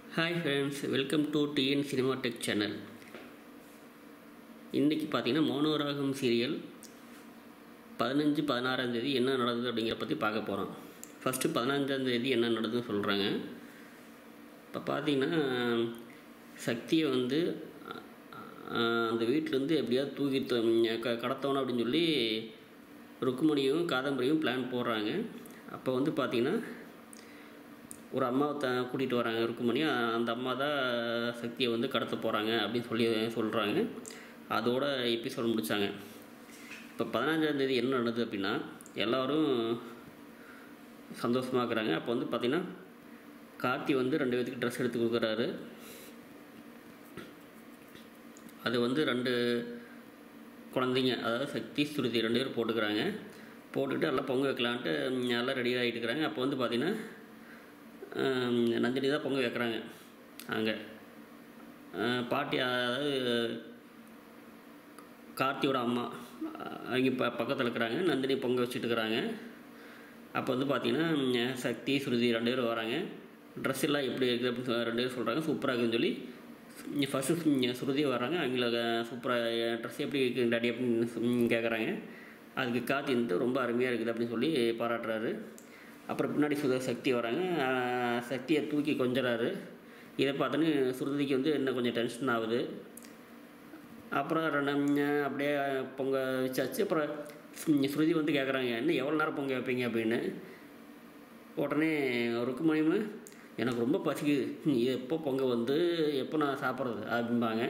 hi friends welcome to TN cinema tech channel இன்றைக்கி பார்த்தீங்கன்னா மோனோராகம் serial பதினஞ்சு பதினாறாம் தேதி என்ன நடந்தது அப்படிங்கிற பற்றி பார்க்க போகிறோம் ஃபஸ்ட்டு பதினஞ்சாம் தேதி என்ன நடந்ததுன்னு சொல்கிறாங்க இப்போ பார்த்தீங்கன்னா சக்தியை வந்து அஹ், அந்த வீட்டிலேருந்து எப்படியாவது தூக்கி த- க கடத்தணும் அப்படின்னு சொல்லி ருக்குமணியும் காதம்பரியும் பிளான் போடுறாங்க அப்போ வந்து பார்த்தீங்கன்னா ஒரு அம்மாவை த கூட்டிகிட்டு வராங்க ருக்குமணி அ- அந்த அம்மா தான் சக்தியை வந்து கடத்த போகிறாங்க அப்படின்னு சொல்லி சொல்கிறாங்க அதோட எபிசோட் முடித்தாங்க இப்போ பதினஞ்சாந்தேதி என்ன நடந்தது அப்படின்னா எல்லோரும் சந்தோஷமாக இருக்கிறாங்க அப்போ வந்து பார்த்திங்கன்னா கார்த்தி வந்து ரெண்டு பேத்துக்கு ட்ரெஸ் எடுத்து கொடுக்குறாரு அது வந்து ரெண்டு குழந்தைங்க அதாவது சக்தி ஸ்ருதி ரெண்டு பேரும் போட்டுக்கிறாங்க போட்டுக்கிட்டு எல்லாம் பொங்க வைக்கலான்ட்டு ம், எல்லாம் ரெடி ஆகிட்டு இருக்கிறாங்க அப்போ வந்து பார்த்திங்கன்னா ஆம், நந்தினி தான் பொங்க வைக்கிறாங்க அங்கே பாட்டி அதாவது கார்த்தியோட அம்மா அவங்க ப பக்கத்தில் இருக்கிறாங்க நந்தினி பொங்க வச்சுட்டு இருக்கிறாங்க அப்போ வந்து பார்த்தீங்கன்னா ம், சக்தி ஸ்ருதி ரெண்டு பேரும் வராங்க ட்ரெஸ் எல்லாம் எப்படி இருக்குது அப்படின்னு சொல்லி ரெண்டு பேரும் சொல்கிறாங்க சூப்பராக இருக்குதுன்னு சொல்லி ஃபஸ்ட்டு ஸ்ருதி வராங்க அவங்கள சூப்பராக ட்ரெஸ் எப்படி இருக்குது டாடி அப்படின்னு கேட்குறாங்க அதுக்கு கார்த்தி வந்துட்டு ரொம்ப அருமையாக இருக்குது அப்படின்னு சொல்லி பாராட்டுறாரு அப்புறம் பின்னாடி சுத சக்தி வராங்க ஆஹ் சக்தியை தூக்கி கொஞ்சறாரு இதை பார்த்தோன்னே சுருதிக்கு வந்து இன்னும் கொஞ்சம் டென்ஷன் ஆகுது அப்புறம் ரெண்டு ம், அப்படியே பொங்க வச்சாச்சு அப்புறம் ம், ஸ்ருதி வந்து கேட்குறாங்க இன்னும் எவ்வளோ நேரம் பொங்க வைப்பீங்க அப்படின்னு உடனே ருக்குமணியும் எனக்கு ரொம்ப பசிக்குது ம், எப்போ பொங்க வந்து எப்போ நான் சாப்பிட்றது அப்படிம்பாங்க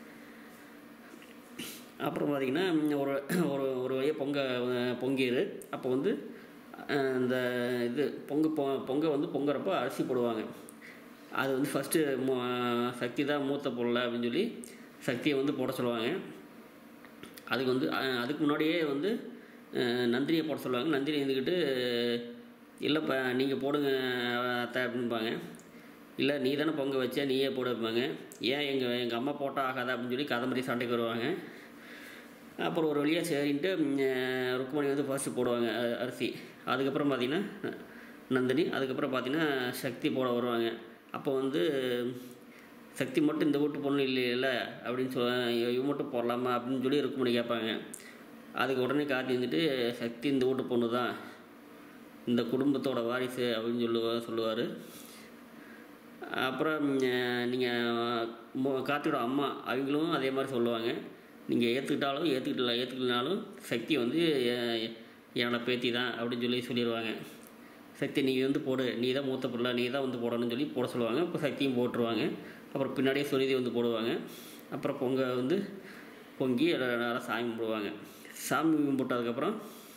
அப்புறம் பார்த்திங்கன்னா ஒரு ஒரு ஒரு வழியாக பொங்க அஹ், பொங்கிடு அப்போ வந்து அஹ், இந்த இது பொங்க பொ பொங்க வந்து பொங்குறப்போ அரிசி போடுவாங்க அது வந்து ஃபஸ்ட்டு மூ சக்தி தான் மூத்த பொருள் அப்படின்னு சொல்லி சக்தியை வந்து போட சொல்லுவாங்க அதுக்கு வந்து அஹ், அதுக்கு முன்னாடியே வந்து அஹ், நந்தினியை போட சொல்லுவாங்க நந்தினி இருந்துக்கிட்டு இல்லைப்பா நீங்கள் போடுங்க அத்தை அப்படின்பாங்க இல்லை நீ தானே பொங்க வச்ச நீயே போட வைப்பாங்க ஏன் எங்கள் எங்கள் அம்மா போட்டால் ஆகாதா அப்படின்னு சொல்லி கதம்பரி சண்டைக்கு வருவாங்க அப்புறம் ஒரு வழியாக சரின்ட்டு ம், அஹ், ருக்மணி வந்து ஃபர்ஸ்ட்டு போடுவாங்க அ- அரிசி அதுக்கப்புறம் பார்த்திங்கன்னா நந்தினி அதுக்கப்புறம் பார்த்திங்கன்னா சக்தி போட வருவாங்க அப்போ வந்து சக்தி மட்டும் இந்த வீட்டு பொண்ணு இல்லையில அப்படின்னு சொல்ல இவ மட்டும் போடலாமா அப்படின்னு சொல்லி ருக்மணி கேட்பாங்க அதுக்கு உடனே காத்தி வந்துட்டு சக்தி இந்த வீட்டு பொண்ணு தான் இந்த குடும்பத்தோட வாரிசு அப்படின்னு சொல்லுவா சொல்லுவார் அப்புறம் நீங்கள் கார்த்தியோட அம்மா அவங்களும் அதே மாதிரி சொல்லுவாங்க நீங்கள் ஏற்றுக்கிட்டாலும் ஏற்றுக்கிட்டல ஏற்றுக்கலனாலும் சக்தி வந்து எ- என்னோட பேத்தி தான் அப்படின்னு சொல்லி சொல்லிடுவாங்க சக்தி நீ வந்து போடு நீ தான் மூத்த பிள்ளை நீ தான் வந்து போடணும்னு சொல்லி போட சொல்லுவாங்க இப்போ சக்தியும் போட்டுருவாங்க அப்புறம் பின்னாடியே சுருதி வந்து போடுவாங்க அப்புறம் பொங்க வந்து பொங்கி எல்லா- நல்லா சாமி கும்பிடுவாங்க சாமி கும்பிட்டதுக்கப்புறம்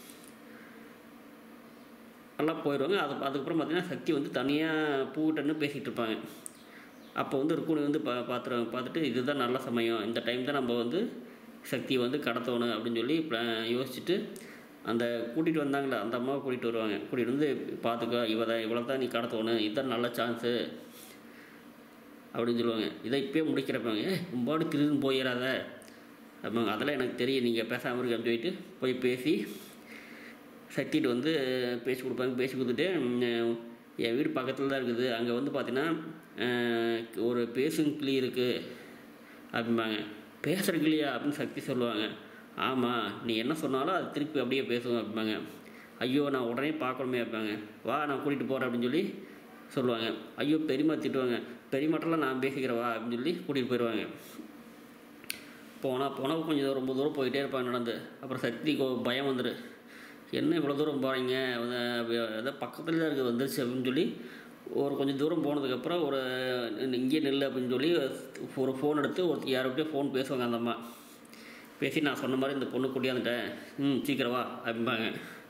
நல்லா போயிடுவாங்க அது அதுக்கப்புறம் பார்த்தீங்கன்னா சக்தி வந்து தனியாக பூவிட்டன்னு பேசிகிட்டு இருப்பாங்க அப்போ வந்து ருக்குணி வந்து பா பார்த்துருவாங்க பார்த்துட்டு இதுதான் நல்ல சமயம் இந்த டைம் தான் நம்ம வந்து சக்தியை வந்து கடத்தணும் அப்படின்னு சொல்லி pla- யோசிச்சுட்டு அந்த கூட்டிகிட்டு வந்தாங்களே அந்த அம்மாவை கூட்டிகிட்டு வருவாங்க கூட்டிகிட்டு வந்து பார்த்துக்கோ இவ தான் இவ்வளோ தான் நீ கடத்தணும் இதுதான் நல்ல சான்ஸு அப்படின்னு சொல்லுவாங்க இதை இப்பயே முடிக்கிறப்பாங்க ஏ உம்பாடு திருதுன்னு போயிடாத அப்படிங்க அதெல்லாம் எனக்கு தெரியும் நீங்கள் பேசாமல் இருக்கு அப்படின்னு சொல்லிட்டு போய் பேசி சக்திட்டு வந்து பேசி கொடுப்பாங்க பேசி கொடுத்துட்டு ம், என் வீடு பக்கத்தில் தான் இருக்குது அங்கே வந்து பார்த்தீங்கன்னா அஹ், ஒரு பேசும் கிளி இருக்குது அப்படிம்பாங்க பேசுகிற கிளியா அப்படின்னு சக்தி சொல்லுவாங்க ஆமாம் நீ என்ன சொன்னாலும் அது திருப்பி அப்படியே பேசும் அப்படிம்பாங்க ஐயோ நான் உடனே பார்க்கணுமே அப்படிம்பாங்க வா நான் கூட்டிகிட்டு போகிறேன் அப்படின்னு சொல்லி சொல்லுவாங்க ஐயோ பெரியம்மா திட்டுவாங்க பெரியமாட்டெல்லாம் நான் பேசிக்கிறேன் வா அப்படின்னு சொல்லி கூட்டிகிட்டு போயிடுவாங்க போனால் போனால் கொஞ்சம் தூரம் ரொம்ப தூரம் போயிட்டே இருப்பாங்க நடந்து அப்புறம் சக்திக்கு ஒரு பயம் வந்துடு என்ன இவ்வளோ தூரம் போகிறீங்க ஏதோ பக்கத்துல தான் இருக்குது வந்துருச்சு அப்படின்னு சொல்லி ஒரு கொஞ்சம் தூரம் போனதுக்கப்புறம் ஒரு இங்கே நெல் அப்படின்னு சொல்லி ஒரு ஃபோன் எடுத்து ஒருத்தர் யார்கிட்டயோ ஃபோன் பேசுவாங்க அந்த அம்மா பேசி நான் சொன்ன மாதிரி இந்த பொண்ணு கூட்டியாந்துட்டேன் ம் சீக்கிரம் வா அப்படிம்பாங்க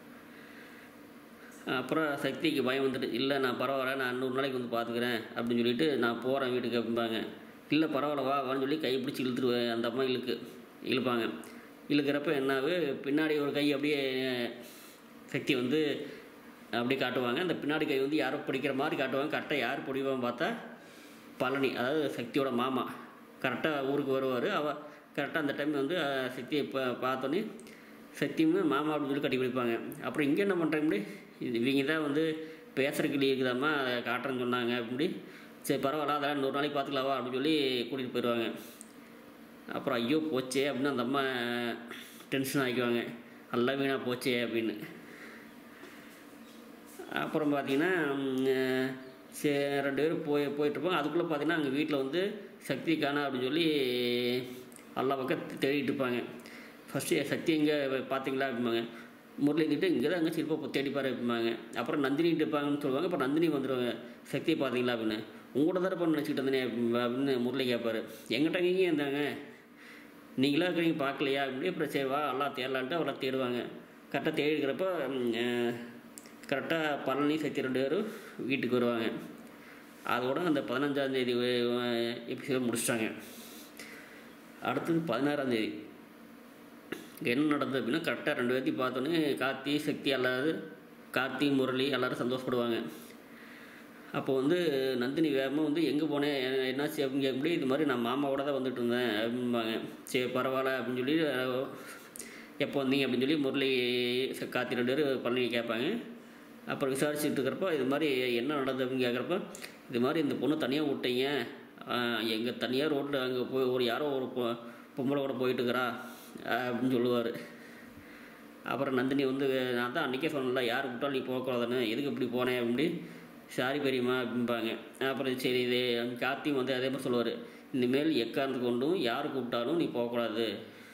அப்புறம் சக்திக்கு பயம் வந்துட்டு இல்லை நான் பரவாயில்ல நான் நூறு நாளைக்கு வந்து பார்த்துக்கிறேன் அப்படின்னு சொல்லிட்டு நான் போகிறேன் வீட்டுக்கு அப்படிம்பாங்க இல்லை பரவாயில்ல வா வான்னு சொல்லி கை பிடிச்சி இழுத்துருவேன் அந்த அம்மா இழுக்கு இழுப்பாங்க இழுக்கிறப்ப என்னாவு பின்னாடி ஒரு கை அப்படியே சக்தி வந்து அப்படியே காட்டுவாங்க அந்த பின்னாடி கை வந்து யாரோ பிடிக்கிற மாதிரி காட்டுவாங்க கரெக்டாக யார் பிடிவான்னு பார்த்தா பழனி அதாவது சக்தியோட மாமா கரெக்டாக ஊருக்கு வருவார் அவ கரெக்டாக அந்த டைம் வந்து அஹ், சக்தியை இப்போ பார்த்தோன்னே சக்தியும் மாமா அப்படின்னு சொல்லி கட்டி பிடிப்பாங்க அப்புறம் இங்கே என்ன பண்ணுறாங்க இது இவங்க தான் வந்து பேசுகிற கிளி இருக்குதாம்மா அதை காட்டுறேன்னு சொன்னாங்க அப்படி சரி பரவாயில்ல அதெல்லாம் இன்னொரு நாளைக்கு பார்த்துக்கலாவா அப்படின்னு சொல்லி கூட்டிகிட்டு போயிடுவாங்க அப்புறம் ஐயோ போச்சே அப்படின்னு அந்த அம்மா டென்ஷன் ஆகிக்குவாங்க நல்லா வீணாக போச்சே அப்படின்னு அப்புறம் பார்த்தீங்கன்னா ம், சரி ரெண்டு பேரும் போய் போயிட்டுருப்பாங்க அதுக்குள்ளே பார்த்தீங்கன்னா அங்கே வீட்டில் வந்து சக்தி காணா அப்படின்னு சொல்லி எல்லா பக்கம் தேடிட்டு இருப்பாங்க ஃபஸ்ட்டு சக்தி எங்கே பார்த்தீங்களா அப்படிம்பாங்க முரளி இருந்துட்டு இங்கே தான் அங்கே சிற்பா தேடிப்பாரு அப்படிம்பாங்க அப்புறம் நந்தினிட்டு இருப்பாங்கன்னு சொல்லுவாங்க அப்புறம் நந்தினி வந்துடுவாங்க சக்தியை பார்த்தீங்களா அப்படின்னு உங்கள்கிட்ட தான் இருப்பான்னு நினச்சிக்கிட்டு இருந்தேனே அப்படிம்பா- அப்படின்னு முரளி கேட்பாரு எங்கிட்ட எங்கேயும் இருந்தாங்க நீங்களா இருக்கிறீங்க பார்க்கலையா அப்படின்னு அப்புறம் சரி வா எல்லாம் தேடலான்ட்டு அவளை தேடுவாங்க கரெக்டாக தேடிக்கிறப்ப கரெக்டாக பழனி சக்தி ரெண்டு பேரும் வீட்டுக்கு வருவாங்க அதோட அந்த பதினஞ்சாந்தேதி எபிசோட் முடிச்சிட்டாங்க அடுத்தது பதினாறாந்தேதி என்ன நடந்தது அப்படின்னா கரெக்டாக ரெண்டு பேர்த்தையும் பார்த்தோன்னே கார்த்தி சக்தி எல்லாரும் கார்த்தி முரளி எல்லாரும் சந்தோஷப்படுவாங்க அப்போ வந்து நந்தினி வேகமாக வந்து எங்கே போனேன் என்ன- என்னாச்சு அப்படின்னு கேட்கும்போது இது மாதிரி நான் மாமாவோட தான் வந்துட்டு இருந்தேன் அப்படிம்பாங்க சரி பரவாயில்ல அப்படின்னு சொல்லி அஹ், எப்போ வந்தீங்க அப்படின்னு சொல்லி முரளி ச- கார்த்தி ரெண்டு பேரும் பண்ணி கேட்பாங்க அப்புறம் விசாரிச்சுட்டு இருக்கிறப்ப இது மாதிரி என்ன நடந்தது அப்படின்னு கேட்குறப்ப இது மாதிரி இந்த பொண்ணு தனியாக விட்டீங்க எங்கள் தனியாக ரோட்டில் அங்கே போய் ஒரு யாரோ ஒரு பொ- பொம்பளை போயிட்டு இருக்கிறா அப்படின்னு சொல்லுவார் அப்புறம் நந்தினி வந்து நான் தான் அன்றைக்கே சொன்னல யார் கூப்பிட்டாலும் நீ போகக்கூடாதுன்னு எதுக்கு இப்படி போனேன் அப்படி சாரி பெரியம்மா அப்படிம்பாங்க அப்புறம் சரி இது கார்த்தியும் வந்து அதே மாதிரி சொல்லுவார் இனிமேல் எக்காந்து கொண்டும் யார் கூப்பிட்டாலும் நீ போகக்கூடாது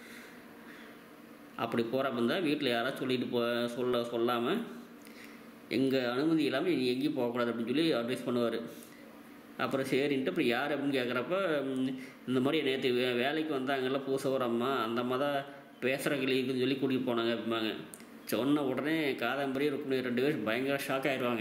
அப்படி போகிறப்ப இருந்தால் வீட்டில் யாராவது சொல்லிட்டு போ சொல்ல சொல்லாமல் எங்கள் அனுமதி இல்லாமல் நீ எங்கேயும் போகக்கூடாது அப்படின்னு சொல்லி அட்வைஸ் பண்ணுவார் அப்புறம் சரின்ட்டு அப்புறம் யார் அப்படின்னு கேட்குறப்ப ம், இந்த மாதிரி நேற்று வே வேலைக்கு வந்தாங்கல்ல பூச ஒரு அம்மா அந்த அம்மா தான் பேசுகிற கிளிக்குன்னு சொல்லி கூட்டிகிட்டு போனாங்க அப்படிம்பாங்க சொன்ன உடனே காதம்பரி ருக்மிணி ரெண்டு பேரும் பயங்கர ஷாக் ஆயிடுவாங்க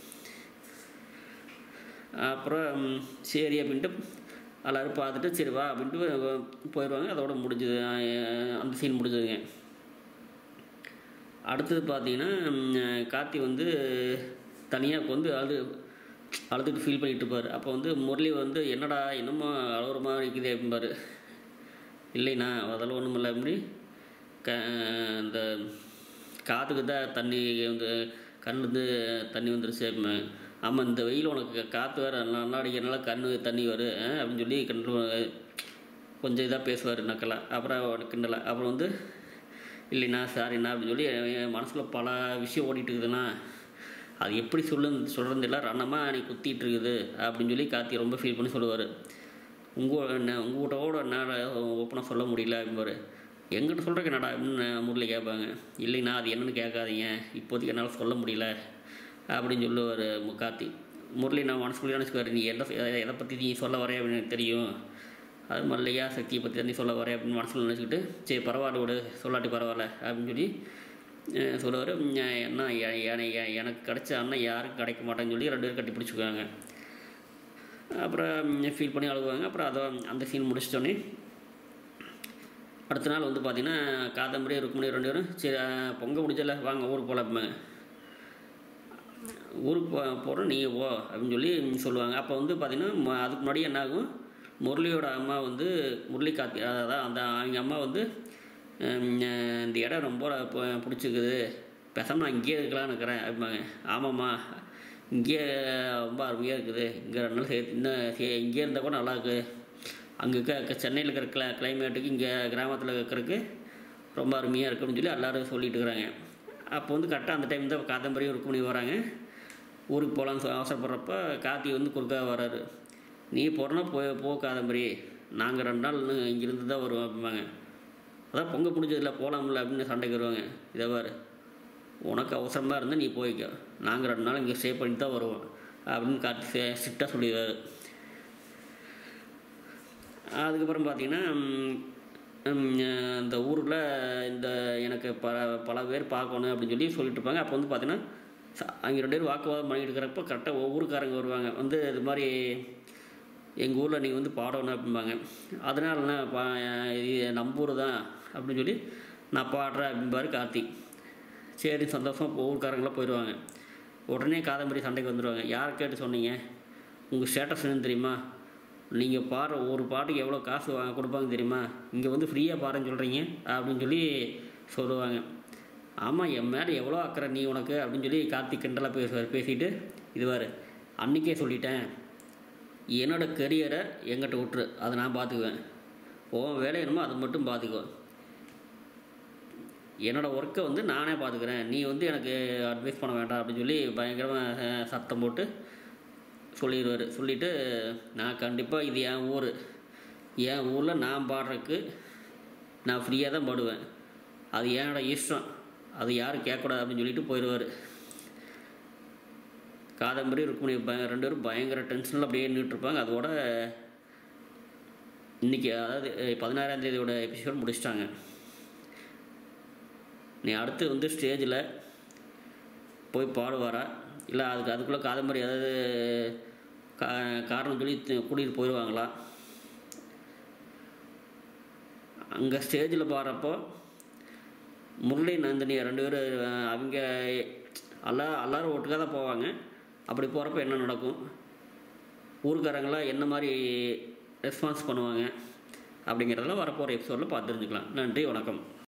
அப்புறம் ம், சரி அப்படின்ட்டு எல்லோரும் பார்த்துட்டு சரி வா அப்படின்ட்டு போயிடுவாங்க அதோட முடிஞ்சது அஹ், அந்த சீன் முடிஞ்சதுங்க அடுத்தது பார்த்தீங்கன்னா ம், கார்த்தி வந்து தனியாக வந்து அழுது அழுதுட்டு ஃபீல் பண்ணிட்டு இருப்பார் அப்போ வந்து முரளி வந்து என்னடா என்னமோ அழுகுற மாதிரி இருக்குது அப்படிம்பாரு இல்லைண்ணா அதெல்லாம் ஒன்றும் இல்லை அப்படி க இந்த காற்றுக்கு தான் தண்ணி வந்து கண்ணுலேருந்து தண்ணி வந்துருச்சு அப்படிம்பாங்க ஆமாம் இந்த வெயில் உனக்கு காற்று வேறு நல்லா அடிக்கிறனால கண்ணு தண்ணி வரும் ஆ, அப்படின்னு சொல்லி கண்டு கொஞ்சம் இதாக பேசுவார் நக்கலாக அப்புறம் கிண்டலை அப்புறம் வந்து இல்லைண்ணா சாரிண்ணா அப்படின்னு சொல்லி என் மனசில் பல விஷயம் ஓடிட்டு இருக்குதுண்ணா அது எப்படி சொல்லு சொல்கிறது இல்லை ரணமாக நீ குத்திட்டு இருக்குது அப்படின்னு சொல்லி கார்த்தி ரொம்ப ஃபீல் பண்ணி சொல்லுவார் உங்கள் என்ன உங்கள்கிட்டோட என்னால் ஓப்பனாக சொல்ல முடியல அப்படிம்பாரு எங்கிட்ட சொல்கிறக்கு என்னடா அப்படின்னு முரளி கேட்பாங்க இல்லைண்ணா அது என்னன்னு கேட்காதீங்க இப்போதைக்கு என்னால் சொல்ல முடியல அப்படின்னு சொல்லுவார் மு- கார்த்தி முரளி நான் மனசுக்குள்ளே நினச்சிக்குவார் நீ எதை எதை- எதை பற்றி நீ சொல்ல வரே அப்படின்னு எனக்கு தெரியும் அது மல்லையா சக்தியை பற்றி தான் நீ சொல்ல வரே அப்படின்னு மனசில் நினச்சிக்கிட்டு சரி பரவாயில்ல விடு சொல்லாட்டி பரவாயில்ல அப்படின்னு சொல்லி அஹ் சொல்லுவார் என்ன எ- எ- எ- எனக்கு கிடைச்ச அண்ணன் யாருக்கும் கிடைக்க மாட்டேன்னு சொல்லி ரெண்டு பேரும் கட்டி பிடிச்சிக்குவாங்க அப்புறம் ஃபீல் பண்ணி அழுகுவாங்க அப்புறம் அதை அந்த சீன் முடிச்சிட்டோன்னே அடுத்த நாள் வந்து பார்த்தீங்கன்னா காதம்பரி ருக்மணி ரெண்டு பேரும் சரி அஹ், பொங்க முடிஞ்சல வாங்க ஊருக்கு போகலாம் அப்படிம்பாங்க ஊருக்கு போ போகிறோம் நீங்கள் போ அப்படின்னு சொல்லி சொல்லுவாங்க அப்போ வந்து பார்த்தீங்கன்னா ம- அதுக்கு முன்னாடி என்ன ஆகும் முரளியோட அம்மா வந்து முரளி கார்த்தி அதான் அந்த அவங்க அம்மா வந்து ஹம், இந்த இடம் ரொம்ப ப- பிடிச்சிருக்குது பேசாமல் நான் இங்கேயே இருக்கலாம்னு இருக்கிறேன் அப்படிம்பாங்க ஆமாம்மா இங்கேயே ரொம்ப அருமையாக இருக்குது இங்கே ரெண்டு நாள் சேர்த்து இன்னும் சே- இங்கேயே இருந்தால் கூட நல்லா இருக்கு அங்கே இருக்க சென்னையில் இருக்கிற கிளா கிளைமேட்டுக்கு இங்கே கிராமத்தில் இருக்கிறதுக்கு ரொம்ப அருமையாக இருக்கு அப்படின்னு சொல்லி எல்லாரும் சொல்லிட்டு இருக்கிறாங்க அப்போ வந்து கரெக்டாக அந்த டைம் தான் காதம்பரியும் ருக்குமணி வராங்க ஊருக்கு போகலான்னு சொ அவசரப்படுறப்ப கார்த்தி வந்து குறுக்காக வராரு நீ போகிறனா போய் போ காதம்பரி நாங்கள் ரெண்டு நாள் இன்னும் இங்கிருந்து தான் வருவோம் அப்படிம்பாங்க அதான் பொங்க பிடிச்சதில்ல போகலாம்ல அப்படின்னு சண்டைக்கு வருவாங்க இதை பாரு உனக்கு அவசரமாக இருந்தால் நீ போய்க்க நாங்கள் ரெண்டு நாள் இங்கே ஸ்டே பண்ணிட்டு தான் வருவோம் அப்படின்னு கார்த்தி ஸ்ட்ரிக்டாக சொல்லிடுவாரு அதுக்கப்புறம் பார்த்தீங்கன்னா ம், ம், இந்த ஊரில் இந்த எனக்கு பல பல பேர் பார்க்கணும் அப்படின்னு சொல்லி சொல்லிட்டு இருப்பாங்க அப்போ வந்து பார்த்தீங்கன்னா ச- அவங்க ரெண்டு பேரும் வாக்குவாதம் பண்ணிட்டு இருக்கிறப்ப கரெக்டாக ஊருக்காரங்க வருவாங்க வந்து இது மாதிரி எங்கள் ஊரில் நீங்கள் வந்து பாடணும் அப்படிம்பாங்க அதனால நான் பா இது நம்ம ஊர் தான் அப்படின்னு சொல்லி நான் பாடுறேன் அப்படிம்பாரு கார்த்தி சரி சந்தோஷம் ஊருக்காரங்களாம் போயிடுவாங்க உடனே காதம்பரி சண்டைக்கு வந்துடுவாங்க யார் கேட்டு சொன்னீங்க உங்கள் ஸ்டேட்டஸ் என்னன்னு தெரியுமா நீங்கள் பாடுற ஒரு பாட்டுக்கு எவ்வளோ காசு வாங்க கொடுப்பாங்க தெரியுமா இங்கே வந்து ஃப்ரீயாக பாருன்னு சொல்கிறீங்க அப்படின்னு சொல்லி சொல்லுவாங்க ஆமாம் என் மேலே எவ்வளோ அக்கறை நீ உனக்கு அப்படின்னு சொல்லி கார்த்திக் கிண்டலாக பேசுவார் பேசிட்டு இதுவார் அன்றைக்கே சொல்லிட்டேன் என்னோடய கெரியரை எங்கிட்ட விட்டுரு அதை நான் பார்த்துக்குவேன் உன் வேலை என்னமோ அதை மட்டும் பார்த்துக்கோ என்னோடய ஒர்க்கை வந்து நானே பார்த்துக்கிறேன் நீ வந்து எனக்கு அட்வைஸ் பண்ண வேண்டாம் அப்படின்னு சொல்லி பயங்கரமாக சத்தம் போட்டு சொல்லிடுவார் சொல்லிவிட்டு நான் கண்டிப்பாக இது என் ஊர் என் ஊரில் நான் பாடுறதுக்கு நான் ஃப்ரீயாக தான் பாடுவேன் அது என்னோட இஷ்டம் அது யாரும் கேட்கக்கூடாது அப்படின்னு சொல்லிட்டு போயிடுவார் காதம்பரி ருக்மணி பய ரெண்டு பேரும் பயங்கர டென்ஷனில் அப்படியே நின்றுட்டுருப்பாங்க அதோட இன்றைக்கி அதாவது பதினாறாம் தேதியோட எபிசோட் முடிச்சிட்டாங்க நீ அடுத்து வந்து ஸ்டேஜில் போய் பாடுவாரா இல்லை அதுக்கு அதுக்குள்ளே காதம்பரி ஏதாவது கா காரணம் சொல்லி கூட்டிகிட்டு போயிடுவாங்களா அங்கே ஸ்டேஜில் பாடுறப்போ முரளி நந்தினி ரெண்டு பேரும் அவங்க எல்லா எல்லோரும் ஒட்டுக்காக தான் போவாங்க அப்படி போகிறப்ப என்ன நடக்கும் ஊருக்காரங்களாம் என்ன மாதிரி ரெஸ்பான்ஸ் பண்ணுவாங்க அப்படிங்கிறதெல்லாம் வரப்போகிற எபிசோடில் பார்த்து தெரிஞ்சுக்கலாம் நன்றி வணக்கம்